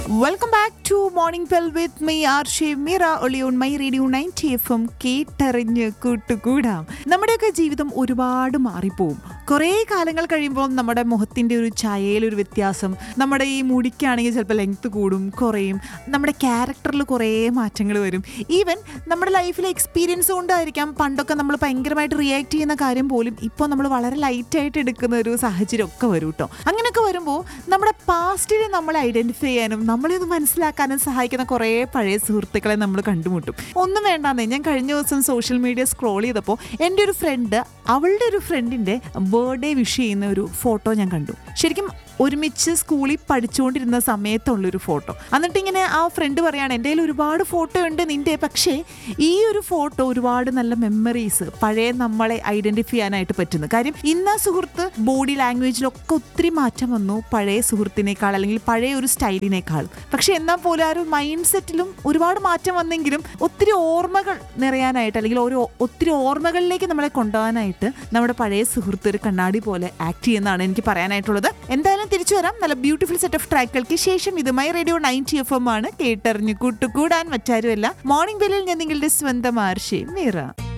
welcome back to morning pal with my R ഷേ മീറ ഒളിയോൺ my radio ninety F M കേട്ടറിഞ്ഞ് കൂട്ടുകൂടാം നമ്മുടെയൊക്കെ ജീവിതം ഒരുപാട് മാറിപ്പോവും കുറേ കാലങ്ങൾ കഴിയുമ്പോൾ നമ്മുടെ മുഖത്തിൻ്റെ ഒരു ഛായയിൽ ഒരു വ്യത്യാസം നമ്മുടെ ഈ മുടിക്കാണെങ്കിൽ ചിലപ്പോൾ ലെങ്ത് കൂടും കുറയും നമ്മുടെ ക്യാരക്ടറിൽ കുറേ മാറ്റങ്ങൾ വരും ഈവൻ നമ്മുടെ ലൈഫിലെ എക്സ്പീരിയൻസ് കൊണ്ടായിരിക്കാം പണ്ടൊക്കെ നമ്മൾ ഭയങ്കരമായിട്ട് റിയാക്ട് ചെയ്യുന്ന കാര്യം പോലും ഇപ്പോൾ നമ്മൾ വളരെ ലൈറ്റായിട്ട് എടുക്കുന്ന ഒരു സാഹചര്യം ഒക്കെ വരും കേട്ടോ അങ്ങനെയൊക്കെ വരുമ്പോൾ നമ്മുടെ പാസ്റ്റിനെ നമ്മൾ ഐഡന്റിഫൈ ചെയ്യാനും നമ്മളെ ഒന്ന് മനസ്സിലാക്കാനും സഹായിക്കുന്ന കുറേ പഴയ സുഹൃത്തുക്കളെ നമ്മൾ കണ്ടുമുട്ടും ഒന്നും വേണ്ടാന്നേ ഞാൻ കഴിഞ്ഞ ദിവസം സോഷ്യൽ മീഡിയ സ്ക്രോൾ ചെയ്തപ്പോൾ എൻ്റെ ഒരു ഫ്രണ്ട് അവളുടെ ഒരു ഫ്രണ്ടിൻ്റെ ബർത്ത്ഡേ വിഷ് ചെയ്യുന്ന ഒരു ഫോട്ടോ ഞാൻ കണ്ടു ശരിക്കും ഒരുമിച്ച് സ്കൂളിൽ പഠിച്ചുകൊണ്ടിരുന്ന സമയത്തുള്ളൊരു ഫോട്ടോ എന്നിട്ട് ഇങ്ങനെ ആ ഫ്രണ്ട് പറയാണ് എൻ്റെ കയ്യിൽ ഒരുപാട് ഫോട്ടോ ഉണ്ട് നിൻ്റെ പക്ഷേ ഈ ഒരു ഫോട്ടോ ഒരുപാട് നല്ല മെമ്മറീസ് പഴയ നമ്മളെ ഐഡന്റിഫൈ ചെയ്യാനായിട്ട് പറ്റുന്നു കാര്യം ഇന്ന് ആ സുഹൃത്ത് ബോഡി ലാംഗ്വേജിലൊക്കെ ഒത്തിരി മാറ്റം വന്നു പഴയ സുഹൃത്തിനേക്കാൾ അല്ലെങ്കിൽ പഴയ ഒരു സ്റ്റൈലിനേക്കാൾ പക്ഷെ എന്നാൽ പോലും ആ ഒരു മൈൻഡ് സെറ്റിലും ഒരുപാട് മാറ്റം വന്നെങ്കിലും ഒത്തിരി ഓർമ്മകൾ നിറയാനായിട്ട് അല്ലെങ്കിൽ ഒരു ഒത്തിരി ഓർമ്മകളിലേക്ക് നമ്മളെ കൊണ്ടുപോകാനായിട്ട് നമ്മുടെ പഴയ സുഹൃത്ത് ഒരു കണ്ണാടി പോലെ ആക്ട് ചെയ്യുന്നതാണ് എനിക്ക് പറയാനായിട്ടുള്ളത് എന്തായാലും തിരിച്ചു വരാം നല്ല ബ്യൂട്ടിഫുൾ സെറ്റ് ഓഫ് ട്രാക്കുകൾക്ക് ശേഷം ഇത് my radio ninety F M ആണ് കേട്ടറിഞ്ഞു കൂട്ടുകൂടാൻ മറ്റാരുമല്ല മോർണിംഗ് ബെല്ലിൽ ഞാൻ നിങ്ങളുടെ സ്വന്തം ആർഷേ മീറ